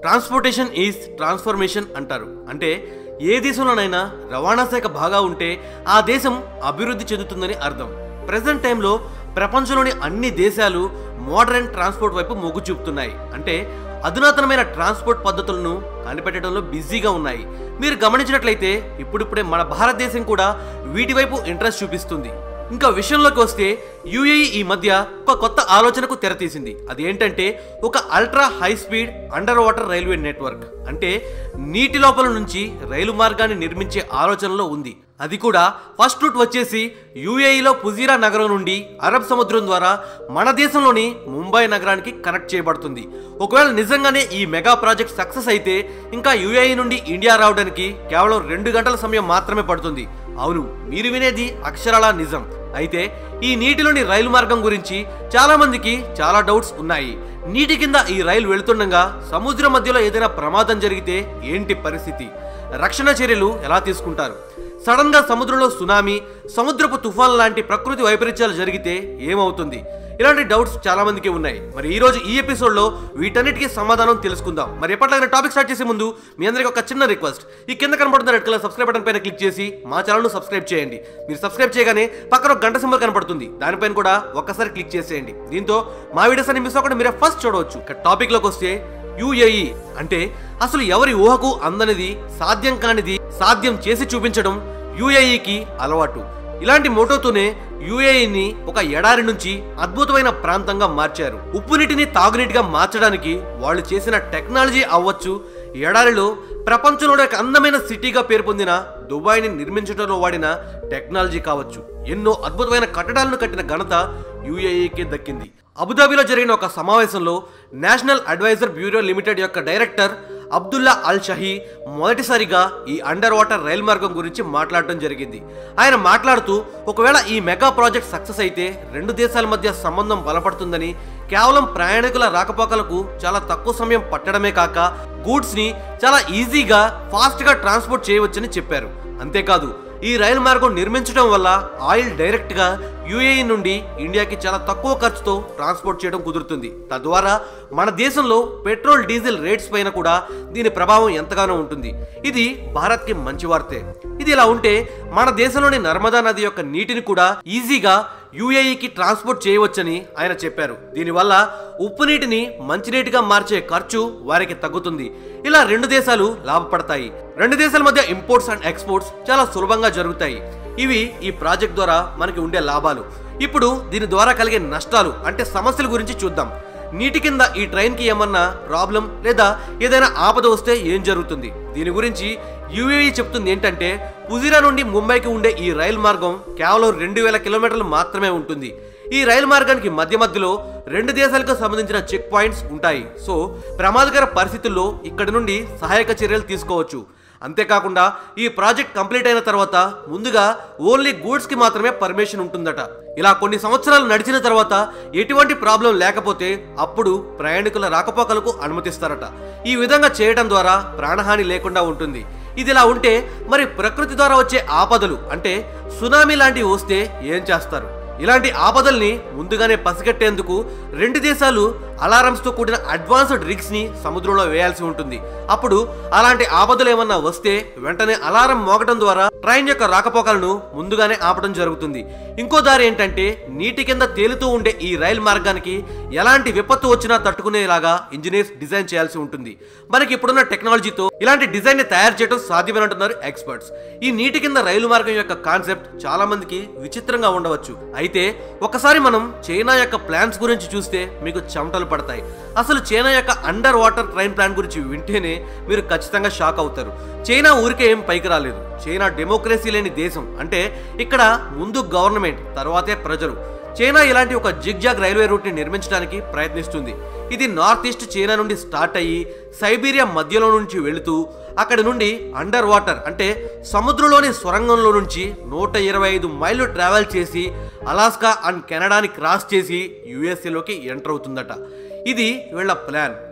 transportation is transformation అంటారు అంటే ఏ దేశంలోనైనా రవాణా శాఖ బాగా ఉంటే ఆ దేశం అభివృద్ధి చెందుతుందని అర్థం ప్రజెంట్ టైంలో ప్రపంచంలోని అన్ని దేశాలు మోడర్న్ ట్రాన్స్పోర్ట్ వైపు మొగ్గు చూపుతున్నాయి అంటే అధునాతనమైన ట్రాన్స్పోర్ట్ పద్ధతులను కనిపెట్టడంలో బిజీగా ఉన్నాయి మీరు గమనించినట్లయితే ఇప్పుడిప్పుడే మన భారతదేశం కూడా వీటి వైపు ఇంట్రెస్ట్ చూపిస్తుంది ఇంకా విషయంలోకి వస్తే యుఏఈ ఈ మధ్య ఒక కొత్త ఆలోచనకు తెరతీసింది అది ఏంటంటే ఒక ultra high speed underwater railway network అంటే నీటి లోపల నుంచి రైలు మార్గాన్ని నిర్మించే ఆలోచనలో ఉంది అది కూడా ఫస్ట్ రూట్ వచ్చేసి యుఏఈలో పుజీరా నగరం నుండి అరబ్ సముద్రం ద్వారా మన దేశంలోని ముంబై నగరానికి కనెక్ట్ చేయబడుతుంది ఒకవేళ నిజంగానే ఈ మెగా ప్రాజెక్ట్ సక్సెస్ అయితే ఇంకా యుఏఈ నుండి ఇండియా రావడానికి కేవలం రెండు గంటల సమయం మాత్రమే పడుతుంది అవును మీరు వినేది అక్షరాల నిజం అయితే ఈ నీటిలోని రైలు మార్గం గురించి చాలా మందికి చాలా డౌట్స్ ఉన్నాయి నీటి కింద ఈ రైలు వెళుతుండగా సముద్రం మధ్యలో ఏదైనా ప్రమాదం జరిగితే ఏంటి పరిస్థితి రక్షణ చర్యలు ఎలా తీసుకుంటారు సడన్ గా సముద్రంలో సునామీ సముద్రపు తుఫాన్ లాంటి ప్రకృతి వైపరీత్యాలు జరిగితే ఏమవుతుంది ఇలాంటి డౌట్స్ చాలా మందికి ఉన్నాయి మరి ఈ రోజు ఈ ఎపిసోడ్ లో వీటన్నిటికీ సమాధానం తెలుసుకుందాం మరి ఎప్పటిలాగా టాపిక్ స్టార్ట్ చేసే ముందు మీ అందరికీ ఒక చిన్న రిక్వెస్ట్ ఈ కింద కనబడుతున్న రెడ్ కలర్ సబ్స్క్రైబ్ బటన్ పైన క్లిక్ చేసి మా ఛానల్ ను సబ్స్క్రైబ్ చేయండి మీరు సబ్స్క్రైబ్ చేయగానే పక్కన ఒక గంట సింబల్ కనబడుతుంది దానిపైన కూడా ఒక్కసారి క్లిక్ చేసేయండి దీంతో మా వీడియోస్ అన్ని మిస్ అవ్వకుండా మీరే ఫస్ట్ చూడవచ్చు ఇక టాపిక్ లోకి వస్తే యుఏఈ అంటే అసలు ఎవరి ఊహకు అందనిది సాధ్యం కానిది సాధ్యం చేసి చూపించడం యుఏఈకి అలవాటు ఇలాంటి మోటోతోనే యుఏఈని ఒక ఎడారి నుంచి అద్భుతమైన ప్రాంతంగా మార్చారు ఉప్పు నీటిని తాగునీటిగా మార్చడానికి వాళ్ళు చేసిన టెక్నాలజీ అవ్వచ్చు ఎడారిలో ప్రపంచంలోనే ఒక అందమైన సిటీగా పేరు పొందిన దుబాయ్ని నిర్మించడంలో వాడిన టెక్నాలజీ కావచ్చు ఎన్నో అద్భుతమైన కట్టడాలను కట్టిన ఘనత యుఏఈకి దక్కింది అబుదాబిలో జరిగిన ఒక సమావేశంలో నేషనల్ అడ్వైజర్ బ్యూరో లిమిటెడ్ యొక్క డైరెక్టర్ అబ్దుల్లా అల్ షహీ మొదటిసారిగా ఈ అండర్ వాటర్ రైల్ మార్గం గురించి మాట్లాడటం జరిగింది ఆయన మాట్లాడుతూ ఒకవేళ ఈ మెగా ప్రాజెక్ట్ సక్సెస్ అయితే రెండు దేశాల మధ్య సంబంధం బలపడుతుందని కేవలం ప్రయాణికుల రాకపోకలకు చాలా తక్కువ సమయం పట్టడమే కాక గూడ్స్ ని చాలా ఈజీగా ఫాస్ట్ గా ట్రాన్స్పోర్ట్ చేయవచ్చని చెప్పారు అంతేకాదు ఈ రైలు మార్గం నిర్మించడం వల్ల ఆయిల్ డైరెక్ట్ గా యుఏఈ నుండి ఇండియాకి చాలా తక్కువ ఖర్చుతో ట్రాన్స్పోర్ట్ చేయడం కుదురుతుంది తద్వారా మన దేశంలో పెట్రోల్ డీజిల్ రేట్స్ పైన కూడా దీని ప్రభావం ఎంతగానో ఉంటుంది ఇది భారత్కి మంచి వార్తే ఇది ఇలా ఉంటే మన దేశంలోని నర్మదా నది యొక్క నీటిని కూడా ఈజీగా యుఏఈకి ట్రాన్స్పోర్ట్ చేయవచ్చని ఆయన చెప్పారు దీనివల్ల ఉప్పు నీటిని మంచినీటిగా మార్చే ఖర్చు వారికి తగ్గుతుంది ఇలా రెండు దేశాలు లాభపడతాయి రెండు దేశాల మధ్య ఇంపోర్ట్స్ అండ్ ఎక్స్పోర్ట్స్ చాలా సులభంగా జరుగుతాయి ఇవి ఈ ప్రాజెక్ట్ ద్వారా మనకి ఉండే లాభాలు ఇప్పుడు దీని ద్వారా కలిగే నష్టాలు అంటే సమస్యల గురించి చూద్దాం నీటి కింద ఈ ట్రైన్కి ఏమన్నా ప్రాబ్లం లేదా ఏదైనా ఆపద వస్తే ఏం జరుగుతుంది దీని గురించి యుఏఈ చెప్తుంది ఏంటంటే పుజిరా నుండి ముంబైకి ఉండే ఈ రైలు మార్గం కేవలం రెండు వేల కిలోమీటర్లు మాత్రమే ఉంటుంది ఈ రైలు మార్గానికి మధ్య మధ్యలో రెండు దేశాలకు సంబంధించిన చెక్ పాయింట్స్ ఉంటాయి సో ప్రమాదకర పరిస్థితుల్లో ఇక్కడి నుండి సహాయక చర్యలు తీసుకోవచ్చు అంతేకాకుండా ఈ ప్రాజెక్ట్ కంప్లీట్ అయిన తర్వాత ముందుగా ఓన్లీ గూడ్స్ కి మాత్రమే పర్మిషన్ ఉంటుందట ఇలా కొన్ని సంవత్సరాలు నడిచిన తర్వాత ఎటువంటి ప్రాబ్లం లేకపోతే అప్పుడు ప్రయాణికుల రాకపోకలకు అనుమతిస్తారట ఈ విధంగా చేయడం ద్వారా ప్రాణహాని లేకుండా ఉంటుంది ఇది ఇలా ఉంటే మరి ప్రకృతి ద్వారా వచ్చే ఆపదలు అంటే సునామీ లాంటివి వస్తే ఏం చేస్తారు ఇలాంటి ఆపదల్ని ముందుగానే పసిగట్టేందుకు రెండు దేశాలు అలారమ్స్ తో కూడిన అడ్వాన్స్డ్ రిగ్స్ ని సముద్రంలో వేయాల్సి ఉంటుంది అప్పుడు అలాంటి ఆపదలు ఏమన్నా వస్తే వెంటనే అలారం మోగటం ద్వారా ట్రైన్ యొక్క రాకపోకలను ముందుగానే ఆపడం జరుగుతుంది ఇంకో దారి ఏంటంటే నీటి కింద తేలుతూ ఉండే ఈ రైలు మార్గానికి ఎలాంటి విపత్తు వచ్చినా తట్టుకునేలాగా ఇంజనీర్స్ డిజైన్ చేయాల్సి ఉంటుంది మనకి ఇప్పుడున్న టెక్నాలజీతో ఇలాంటి డిజైన్ ని తయారు చేయడం సాధ్యమేనంటున్నారు ఎక్స్పర్ట్స్ ఈ నీటి కింద రైలు మార్గం యొక్క కాన్సెప్ట్ చాలా మందికి విచిత్రంగా ఉండవచ్చు అయితే ఒకసారి మనం చైనా యొక్క ప్లాన్స్ గురించి చూస్తే మీకు చెమటలు పడతాయి అసలు చైనా యొక్క అండర్ వాటర్ ట్రైన్ ప్లాన్ గురించి వింటేనే మీరు ఖచ్చితంగా షాక్ అవుతారు చైనా ఊరికే ఏం పైకి రాలేదు చైనా డెమోక్రసీ లేని దేశం అంటే ఇక్కడ ముందు గవర్నమెంట్ తర్వాతే ప్రజలు చైనా ఇలాంటి ఒక జిగ్జాగ్ రైల్వే రూట్ని నిర్మించడానికి ప్రయత్నిస్తుంది ఇది నార్త్ ఈస్ట్ చైనా నుండి స్టార్ట్ అయ్యి సైబీరియా మధ్యలో నుంచి వెళుతూ అక్కడి నుండి అండర్ వాటర్ అంటే సముద్రంలోని సొరంగంలో నుంచి నూట ఇరవై ఐదు మైళ్ళు ట్రావెల్ చేసి అలాస్కా అండ్ కెనడాని క్రాస్ చేసి యుఎస్ఏలోకి ఎంటర్ అవుతుందట ఇది వీళ్ళ ప్లాన్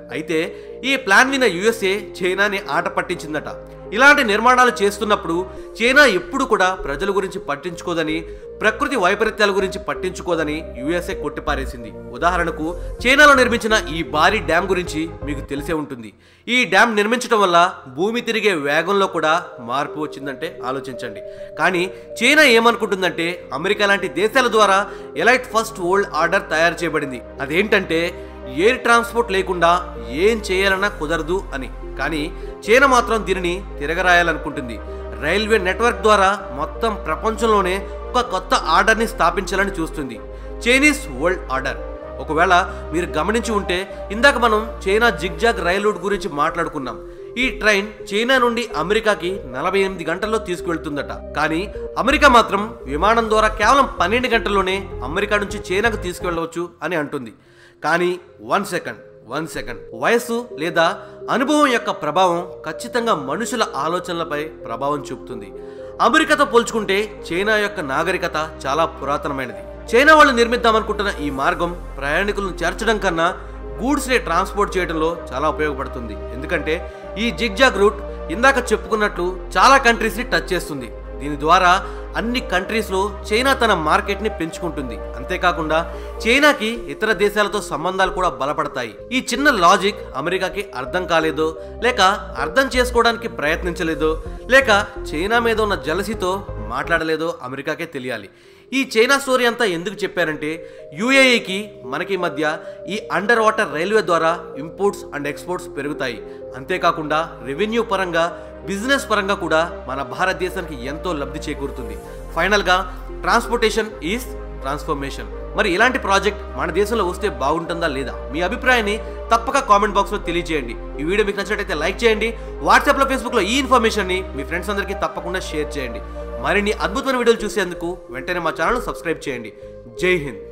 అయితే ఈ ప్లాన్ విన యుఎస్ఏ చైనాని ఆట పట్టించిందట ఇలాంటి నిర్మాణాలు చేస్తున్నప్పుడు చైనా ఎప్పుడు కూడా ప్రజల గురించి పట్టించుకోదని ప్రకృతి వైపరీత్యాల గురించి పట్టించుకోదని యుఎస్ఏ కొట్టిపారేసింది ఉదాహరణకు చైనాలో నిర్మించిన ఈ భారీ డ్యామ్ గురించి మీకు తెలిసే ఉంటుంది ఈ డ్యామ్ నిర్మించడం వల్ల భూమి తిరిగే వేగంలో కూడా మార్పు వచ్చిందంటే ఆలోచించండి కానీ చైనా ఏమనుకుంటుందంటే అమెరికా లాంటి దేశాల ద్వారా ఎలైట్ ఫస్ట్ వరల్డ్ ఆర్డర్ తయారు చేయబడింది అదేంటంటే ఎయిర్ ట్రాన్స్పోర్ట్ లేకుండా ఏం చేయాలన్నా కుదరదు అని కానీ చైనా మాత్రం దీనిని తిరగరాయాలనుకుంటుంది రైల్వే నెట్వర్క్ ద్వారా మొత్తం ప్రపంచంలోనే ఒక కొత్త ఆర్డర్ని స్థాపించాలని చూస్తుంది చైనీస్ వరల్డ్ ఆర్డర్ ఒకవేళ మీరు గమనించి ఉంటే ఇందాక మనం చైనా జిగ్జాగ్ రైల్ రూట్ గురించి మాట్లాడుకున్నాం ఈ ట్రైన్ చైనా నుండి అమెరికాకి నలభై ఎనిమిది గంటల్లో తీసుకువెళ్తుందట కానీ అమెరికా మాత్రం విమానం ద్వారా కేవలం పన్నెండు గంటల్లోనే అమెరికా నుంచి చైనాకు తీసుకువెళ్ళవచ్చు అని అంటుంది కానీ వన్ సెకండ్ వన్ సెకండ్ వయస్సు లేదా అనుభవం యొక్క ప్రభావం ఖచ్చితంగా మనుషుల ఆలోచనలపై ప్రభావం చూపుతుంది అమెరికాతో పోల్చుకుంటే చైనా యొక్క నాగరికత చాలా పురాతనమైనది చైనా వాళ్ళు నిర్మిద్దామనుకుంటున్న ఈ మార్గం ప్రయాణికులను చేర్చడం కన్నా గూడ్స్ని ట్రాన్స్పోర్ట్ చేయడంలో చాలా ఉపయోగపడుతుంది ఎందుకంటే ఈ జిగ్జాగ్ రూట్ ఇందాక చెప్పుకున్నట్లు చాలా కంట్రీస్ని టచ్ చేస్తుంది దీని ద్వారా అన్ని కంట్రీస్లో చైనా తన మార్కెట్ని పెంచుకుంటుంది అంతేకాకుండా చైనాకి ఇతర దేశాలతో సంబంధాలు కూడా బలపడతాయి ఈ చిన్న లాజిక్ అమెరికాకి అర్థం కాలేదో లేక అర్థం చేసుకోవడానికి ప్రయత్నించలేదో లేక చైనా మీద ఉన్న జలసితో మాట్లాడలేదో అమెరికాకే తెలియాలి ఈ చైనా స్టోరీ అంతా ఎందుకు చెప్పారంటే యూఏఈకి మనకి మధ్య ఈ అండర్ వాటర్ రైల్వే ద్వారా ఇంపోర్ట్స్ అండ్ ఎక్స్పోర్ట్స్ పెరుగుతాయి అంతేకాకుండా రెవెన్యూ పరంగా బిజినెస్ పరంగా కూడా మన భారతదేశానికి ఎంతో లబ్ధి చేకూరుతుంది ఫైనల్గా ట్రాన్స్పోర్టేషన్ ఈజ్ ట్రాన్స్ఫర్మేషన్ మరి ఇలాంటి ప్రాజెక్ట్ మన దేశంలో వస్తే బాగుంటుందా లేదా మీ అభిప్రాయాన్ని తప్పక కామెంట్ బాక్స్లో తెలియజేయండి ఈ వీడియో మీకు నచ్చినట్లయితే లైక్ చేయండి వాట్సాప్లో ఫేస్బుక్లో ఈ ఇన్ఫర్మేషన్ని మీ ఫ్రెండ్స్ అందరికీ తప్పకుండా షేర్ చేయండి మరిన్ని అద్భుతమైన వీడియోలు చూసేందుకు వెంటనే మా ఛానల్ సబ్స్క్రైబ్ చేయండి జై హింద్